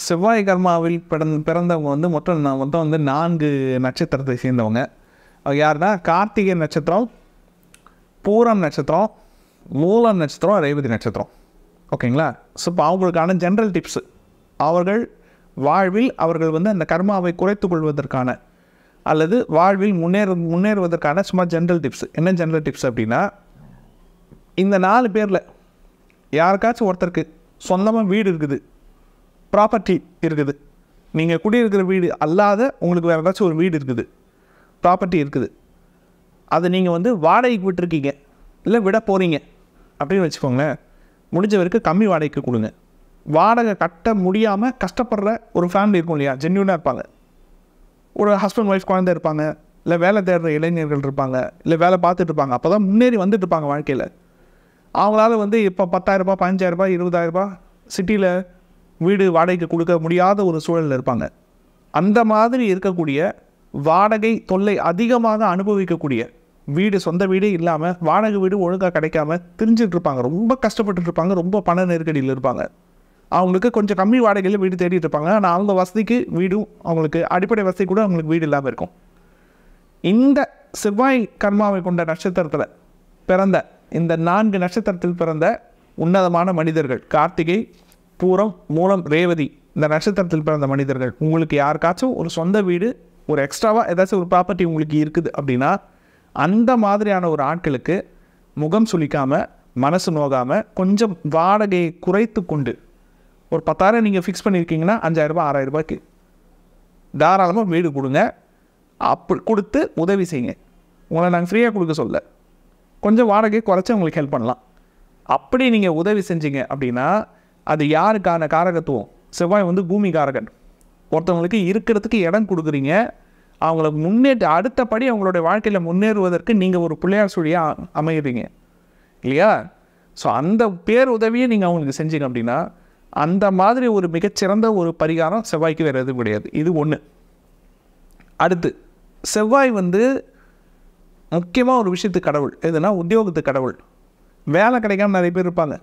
செவ்வாய் கர்மாவில் பிறந்த பிறந்தவங்க வந்து மொத்தம் நான் மொத்தம் வந்து நான்கு நட்சத்திரத்தை சேர்ந்தவங்க அவங்க யாருன்னா கார்த்திகை நட்சத்திரம் பூரம் நட்சத்திரம் மூலம் நட்சத்திரம் ரேவதி நட்சத்திரம் ஓகேங்களா ஸோ இப்போ அவங்களுக்கான ஜென்ரல் டிப்ஸு அவர்கள் வாழ்வில் அவர்கள் வந்து அந்த கர்மாவை குறைத்துக் கொள்வதற்கான அல்லது வாழ்வில் முன்னேற முன்னேறுவதற்கான சும்மா ஜென்ரல் டிப்ஸ் என்ன ஜென்ரல் டிப்ஸ் அப்படின்னா இந்த நாலு பேரில் யாருக்காச்சும் ஒருத்தருக்கு சொந்தமாக வீடு இருக்குது ப்ராப்பர்ட்டி இருக்குது நீங்கள் குடியிருக்கிற வீடு அல்லாத உங்களுக்கு வேறு ஏதாச்சும் ஒரு வீடு இருக்குது ப்ராப்பர்ட்டி இருக்குது அதை நீங்கள் வந்து வாடகைக்கு விட்டுருக்கீங்க இல்லை விட போகிறீங்க அப்படின்னு வச்சுக்கோங்களேன் முடிஞ்ச வரைக்கும் கம்மி வாடகைக்கு கொடுங்க வாடகை கட்ட முடியாமல் கஷ்டப்படுற ஒரு ஃபேமிலி இருக்கும் இல்லையா ஜென்யூனாக இருப்பாங்க ஒரு ஹஸ்பண்ட் ஒய்ஃப் குழந்தை இருப்பாங்க இல்லை வேலை தேடுற இளைஞர்கள் இருப்பாங்க இல்லை வேலை பார்த்துட்டு இருப்பாங்க அப்போ தான் முன்னேறி வந்துட்டு இருப்பாங்க வாழ்க்கையில் அவங்களால வந்து இப்போ பத்தாயிரரூபா பதினஞ்சாயிரரூபா இருபதாயிரரூபா சிட்டியில் வீடு வாடகைக்கு கொடுக்க முடியாத ஒரு சூழலில் இருப்பாங்க அந்த மாதிரி இருக்கக்கூடிய வாடகை தொல்லை அதிகமாக அனுபவிக்கக்கூடிய வீடு சொந்த வீடே இல்லாமல் வாடகை வீடு ஒழுங்காக கிடைக்காம திரிஞ்சிட்டு இருப்பாங்க ரொம்ப கஷ்டப்பட்டுட்டு இருப்பாங்க ரொம்ப பண நெருக்கடியில் இருப்பாங்க அவங்களுக்கு கொஞ்சம் கம்மி வாடகையில் வீடு தேடிட்டு இருப்பாங்க ஆனால் அவங்க வசதிக்கு வீடும் அவங்களுக்கு அடிப்படை வசதி கூட அவங்களுக்கு வீடு இல்லாமல் இருக்கும் இந்த செவ்வாய் கர்மாவை கொண்ட நட்சத்திரத்தில் பிறந்த இந்த நான்கு நட்சத்திரத்தில் பிறந்த உன்னதமான மனிதர்கள் கார்த்திகை பூரம் மூலம் ரேவதி இந்த நட்சத்திரத்தில் பிறந்த மனிதர்கள் உங்களுக்கு யாருக்காச்சும் ஒரு சொந்த வீடு ஒரு எக்ஸ்ட்ராவாக ஏதாச்சும் ஒரு ப்ராப்பர்ட்டி உங்களுக்கு இருக்குது அப்படின்னா அந்த மாதிரியான ஒரு ஆட்களுக்கு முகம் சுளிக்காமல் மனசு நோகாமல் கொஞ்சம் வாடகையை குறைத்து கொண்டு ஒரு பத்தாயிரம் நீங்கள் ஃபிக்ஸ் பண்ணியிருக்கீங்கன்னா அஞ்சாயிரரூபா ஆறாயிரரூபாய்க்கு தாராளமாக வீடு கொடுங்க அப்படி கொடுத்து உதவி செய்யுங்க உங்களை நாங்கள் ஃப்ரீயாக கொடுக்க சொல்ல கொஞ்சம் வாடகையை குறைச்சி உங்களுக்கு ஹெல்ப் பண்ணலாம் அப்படி நீங்கள் உதவி செஞ்சீங்க அப்படின்னா அது யாருக்கான காரகத்துவம் செவ்வாய் வந்து பூமி காரகன் ஒருத்தவங்களுக்கு இருக்கிறதுக்கு இடம் கொடுக்குறீங்க அவங்கள முன்னேற்ற அடுத்தபடி அவங்களுடைய வாழ்க்கையில் முன்னேறுவதற்கு நீங்கள் ஒரு பிள்ளையார் சுழியாக அமைகிறீங்க இல்லையா ஸோ அந்த பேர் உதவியை நீங்கள் அவங்களுக்கு செஞ்சீங்க அப்படின்னா அந்த மாதிரி ஒரு மிகச்சிறந்த ஒரு பரிகாரம் செவ்வாய்க்கு வேறு எதுவும் கிடையாது இது ஒன்று அடுத்து செவ்வாய் வந்து முக்கியமாக ஒரு விஷயத்துக்கு கடவுள் எதுனா உத்தியோகத்துக்கு கடவுள் வேலை கிடைக்காம நிறைய பேர் இருப்பாங்க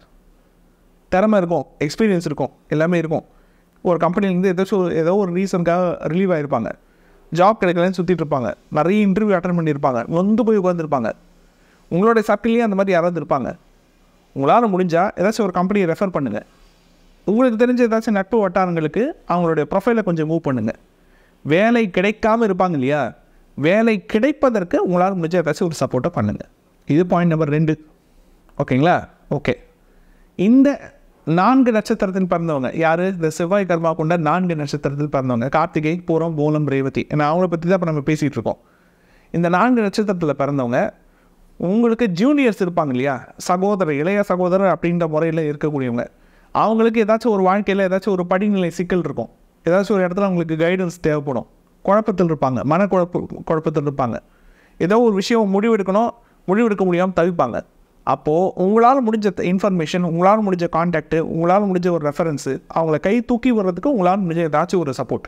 திறமை இருக்கும் எக்ஸ்பீரியன்ஸ் இருக்கும் எல்லாமே இருக்கும் ஒரு கம்பெனிலேருந்து ஏதாச்சும் ஒரு ஏதோ ஒரு ரீசனுக்காக ரிலீவ் ஆகிருப்பாங்க ஜாப் கிடைக்கலன்னு சுற்றிட்டு இருப்பாங்க நிறைய இன்டர்வியூ அட்டன் பண்ணியிருப்பாங்க நொந்து போய் உட்காந்துருப்பாங்க உங்களோட சர்க்கிள்லேயே அந்த மாதிரி யாராவது இருப்பாங்க உங்களால் முடிஞ்சால் ஏதாச்சும் ஒரு கம்பெனியை ரெஃபர் பண்ணுங்கள் உங்களுக்கு தெரிஞ்ச ஏதாச்சும் நட்பு வட்டாரங்களுக்கு அவங்களுடைய ப்ரொஃபைலை கொஞ்சம் மூவ் பண்ணுங்கள் வேலை கிடைக்காம இருப்பாங்க இல்லையா வேலை கிடைப்பதற்கு உங்களால் முடிஞ்ச ஏதாச்சும் ஒரு சப்போர்ட்டை பண்ணுங்கள் இது பாயிண்ட் நம்பர் ரெண்டு ஓகேங்களா ஓகே இந்த நான்கு நட்சத்திரத்தில் பிறந்தவங்க யார் இந்த செவ்வாய் கர்மா கொண்ட நான்கு நட்சத்திரத்தில் பிறந்தவங்க கார்த்திகை பூரம் பூலம் ரேவதி ஏன்னா அவங்கள பற்றி தான் இப்போ நம்ம பேசிகிட்டு இருக்கோம் இந்த நான்கு நட்சத்திரத்தில் பிறந்தவங்க உங்களுக்கு ஜூனியர்ஸ் இருப்பாங்க இல்லையா சகோதரர் இளைய சகோதரர் அப்படின்ற முறையில் இருக்கக்கூடியவங்க அவங்களுக்கு ஏதாச்சும் ஒரு வாழ்க்கையில் ஏதாச்சும் ஒரு படிநிலை சிக்கல் இருக்கும் ஏதாச்சும் ஒரு இடத்துல அவங்களுக்கு கைடன்ஸ் தேவைப்படும் குழப்பத்தில் இருப்பாங்க மனக்குழப்ப குழப்பத்தில் இருப்பாங்க ஏதோ ஒரு விஷயம் முடிவெடுக்கணும் முடிவெடுக்க முடியாமல் தவிப்பாங்க அப்போது உங்களால் முடிஞ்ச இன்ஃபர்மேஷன் உங்களால் முடிஞ்ச காண்டாக்ட்டு உங்களால் முடிஞ்ச ஒரு ரெஃபரன்ஸு அவங்கள கை தூக்கி வர்றதுக்கு உங்களால் முடிஞ்ச ஏதாச்சும் ஒரு சப்போர்ட்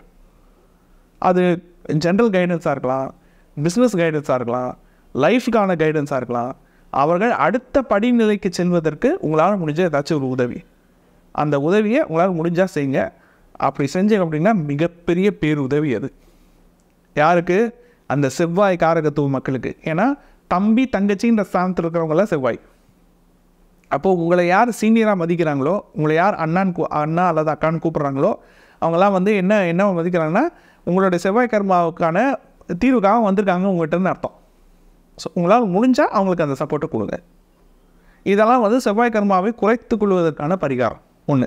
அது ஜென்ரல் கைடன்ஸாக இருக்கலாம் பிஸ்னஸ் கைடன்ஸாக இருக்கலாம் லைஃப்க்கான கைடன்ஸாக இருக்கலாம் அவர்கள் அடுத்த படிநிலைக்கு செல்வதற்கு உங்களால் முடிஞ்ச ஏதாச்சும் ஒரு உதவி அந்த உதவியை உங்களால் முடிஞ்சால் செய்யுங்க அப்படி செஞ்சீங்க அப்படின்னா மிகப்பெரிய பேருதவி அது யாருக்கு அந்த செவ்வாய் காரகத்துவ மக்களுக்கு ஏன்னா தம்பி தங்கச்சின்ற ஸ்தானத்தில் இருக்கிறவங்களாம் செவ்வாய் அப்போது உங்களை யார் சீனியராக மதிக்கிறாங்களோ உங்களை யார் அண்ணான்னு கூ அண்ணா அல்லது அக்கான்னு கூப்பிட்றாங்களோ அவங்களாம் வந்து என்ன என்ன மதிக்கிறாங்கன்னா உங்களுடைய செவ்வாய் கர்மாவுக்கான தீர்வுக்காக வந்திருக்காங்க உங்கள்கிட்டன்னு அர்த்தம் ஸோ உங்களால் முடிஞ்சால் அவங்களுக்கு அந்த சப்போர்ட்டை கொடுங்க இதெல்லாம் வந்து செவ்வாய் கர்மாவை குறைத்து கொள்வதற்கான பரிகாரம் ஒன்று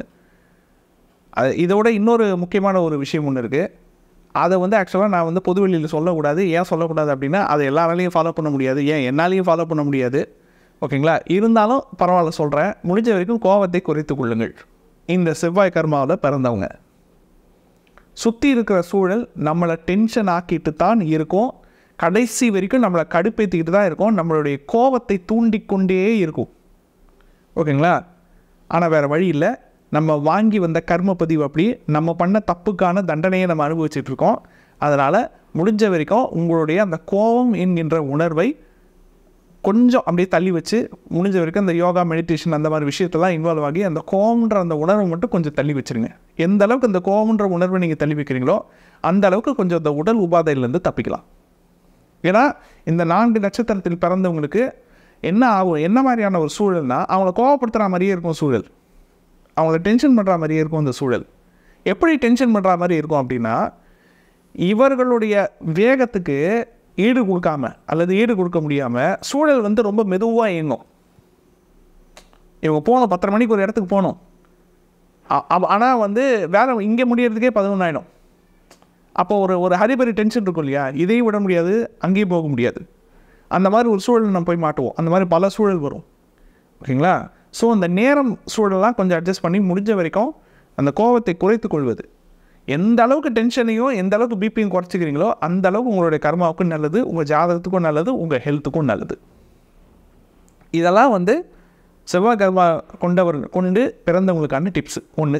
அது இதோட இன்னொரு முக்கியமான ஒரு விஷயம் ஒன்று இருக்குது அதை வந்து ஆக்சுவலாக நான் வந்து பொதுவெளியில் சொல்லக்கூடாது ஏன் சொல்லக்கூடாது அப்படின்னா அதை எல்லாராலையும் ஃபாலோ பண்ண முடியாது ஏன் என்னாலையும் ஃபாலோ பண்ண முடியாது ஓகேங்களா இருந்தாலும் பரவாயில்ல சொல்கிறேன் முடிஞ்ச வரைக்கும் கோபத்தை குறைத்து கொள்ளுங்கள் இந்த செவ்வாய் கர்மாவில் பிறந்தவங்க சுற்றி இருக்கிற சூழல் நம்மளை டென்ஷன் ஆக்கிட்டு தான் இருக்கும் கடைசி வரைக்கும் நம்மளை கடுப்பேற்றிக்கிட்டு தான் இருக்கும் நம்மளுடைய கோபத்தை தூண்டிக்கொண்டே இருக்கும் ஓகேங்களா ஆனால் வேறு வழி இல்லை நம்ம வாங்கி வந்த கர்ம பதிவு அப்படி நம்ம பண்ண தப்புக்கான தண்டனையை நம்ம அனுபவிச்சுட்டு இருக்கோம் அதனால் முடிஞ்ச வரைக்கும் உங்களுடைய அந்த கோபம் என்கின்ற உணர்வை கொஞ்சம் அப்படியே தள்ளி வச்சு முடிஞ்ச வரைக்கும் அந்த யோகா மெடிடேஷன் அந்த மாதிரி விஷயத்தெல்லாம் இன்வால்வ் ஆகி அந்த கோவம்ன்ற அந்த உணர்வை மட்டும் கொஞ்சம் தள்ளி வச்சிருங்க எந்த அளவுக்கு அந்த கோவம்ன்ற உணர்வை நீங்கள் தள்ளி வைக்கிறீங்களோ அந்த அளவுக்கு கொஞ்சம் அந்த உடல் உபாதையிலேருந்து தப்பிக்கலாம் ஏன்னா இந்த நான்கு நட்சத்திரத்தில் பிறந்தவங்களுக்கு என்ன ஆகும் என்ன மாதிரியான ஒரு சூழல்னா அவங்கள கோவப்படுத்துகிற மாதிரியே இருக்கும் சூழல் அவங்கள டென்ஷன் பண்ணுற மாதிரியே இருக்கும் அந்த சூழல் எப்படி டென்ஷன் பண்ணுற மாதிரி இருக்கும் அப்படின்னா இவர்களுடைய வேகத்துக்கு ஈடு கொடுக்காம அல்லது ஈடு கொடுக்க முடியாமல் சூழல் வந்து ரொம்ப மெதுவாக இயங்கும் இவங்க போகணும் பத்தரை மணிக்கு ஒரு இடத்துக்கு போகணும் ஆனால் வந்து வேலை இங்கே முடியறதுக்கே பதினொன்று ஆயிடும் அப்போ ஒரு ஒரு ஹரிபரி டென்ஷன் இருக்கும் இல்லையா இதையும் விட முடியாது அங்கேயும் போக முடியாது அந்த மாதிரி ஒரு சூழல் நம்ம போய் மாட்டுவோம் அந்த மாதிரி பல சூழல் வரும் ஓகேங்களா ஸோ அந்த நேரம் சூழலாம் கொஞ்சம் அட்ஜஸ்ட் பண்ணி முடிஞ்ச வரைக்கும் அந்த கோவத்தை குறைத்து கொள்வது எந்த அளவுக்கு டென்ஷனையும் எந்த அளவுக்கு பிபியும் குறைச்சிக்கிறீங்களோ அந்த அளவுக்கு உங்களுடைய கர்மாவுக்கும் நல்லது உங்கள் ஜாதகத்துக்கும் நல்லது உங்கள் ஹெல்த்துக்கும் நல்லது இதெல்லாம் வந்து செவ்வாய் கர்மா கொண்டவர்கள் கொண்டு பிறந்தவங்களுக்கான டிப்ஸு ஒன்று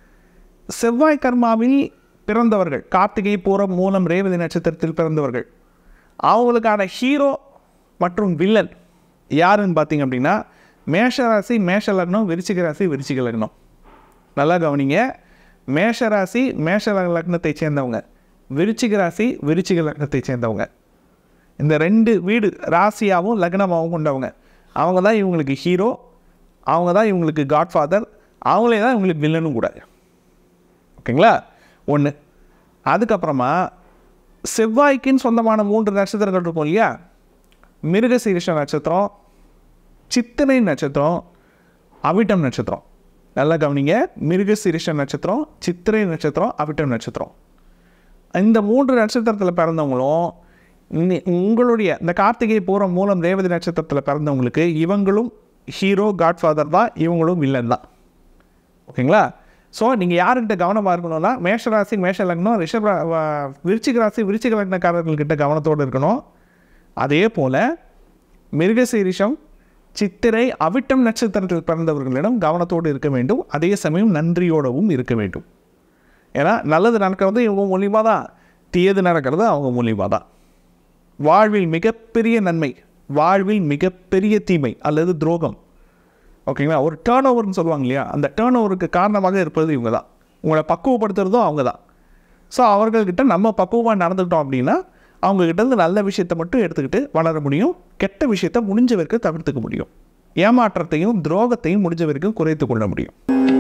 செவ்வாய் கர்மாவில் பிறந்தவர்கள் கார்த்திகை பூரம் மூலம் ரேவதி நட்சத்திரத்தில் பிறந்தவர்கள் அவங்களுக்கான ஹீரோ மற்றும் வில்லன் யாருன்னு பார்த்தீங்க அப்படின்னா மேஷ ராசி மேஷ லக்னம் விருச்சிக ராசி விருச்சிக லக்னம் நல்லா கவனிங்க மேஷ ராசி மேஷ லக்னத்தை சேர்ந்தவங்க விருச்சிக ராசி விருச்சிக லக்னத்தை சேர்ந்தவங்க இந்த ரெண்டு வீடு ராசியாகவும் லக்னமாகவும் கொண்டவங்க அவங்க தான் இவங்களுக்கு ஹீரோ அவங்க தான் இவங்களுக்கு காட்ஃபாதர் அவங்களே தான் இவங்களுக்கு வில்லனும் கூட ஓகேங்களா ஒன்று அதுக்கப்புறமா செவ்வாய்க்குன்னு சொந்தமான மூன்று நட்சத்திரங்கள் இருக்கும் இல்லையா மிருகசீரிஷ நட்சத்திரம் சித்திரை நட்சத்திரம் அவிட்டம் நட்சத்திரம் நல்லா கவனிங்க மிருகசீரிஷ நட்சத்திரம் சித்திரை நட்சத்திரம் அவிட்டம் நட்சத்திரம் இந்த மூன்று நட்சத்திரத்தில் பிறந்தவங்களும் நி- உங்களுடைய இந்த கார்த்திகை பூரம் மூலம் ரேவதி நட்சத்திரத்தில் பிறந்தவங்களுக்கு இவங்களும் ஹீரோ காட்ஃபாதர் தான் இவங்களும் வில்லன் தான் ஓகேங்களா ஸோ நீங்கள் யாருக்கிட்ட கவனமாக இருக்கணும்னா மேஷ ராசி மேஷ லக்னம் ரிஷப ரா- வ- விருச்சிக ராசி விருச்சிக லக்னக்காரர்கள்கிட்ட கவனத்தோடு இருக்கணும் அதே போல் மிருகசீரிஷம் சித்திரை அவிட்டம் நட்சத்திரத்தில் பிறந்தவர்களிடம் கவனத்தோடு இருக்க வேண்டும் அதே சமயம் நன்றியோடவும் இருக்க வேண்டும் ஏன்னா நல்லது நடக்கிறது இவங்க மூலியமாக தான் தீயது நடக்கிறது அவங்க மூலியமாக தான் வாழ்வில் மிகப்பெரிய நன்மை வாழ்வில் மிகப்பெரிய தீமை அல்லது துரோகம் ஓகேங்களா ஒரு டேர்ன் ஓவர்னு சொல்லுவாங்க இல்லையா அந்த டேர்ன் ஓவருக்கு காரணமாக இருப்பது இவங்க தான் உங்களை பக்குவப்படுத்துறதும் அவங்க தான் ஸோ அவர்கள்கிட்ட நம்ம பக்குவமாக நடந்துக்கிட்டோம் அப்படின்னா அவங்ககிட்ட இருந்து நல்ல விஷயத்தை மட்டும் எடுத்துக்கிட்டு வளர முடியும் கெட்ட விஷயத்தை முடிஞ்ச வரைக்கும் தவிர்த்துக்க முடியும் ஏமாற்றத்தையும் துரோகத்தையும் முடிஞ்ச வரைக்கும் குறைத்து கொள்ள முடியும்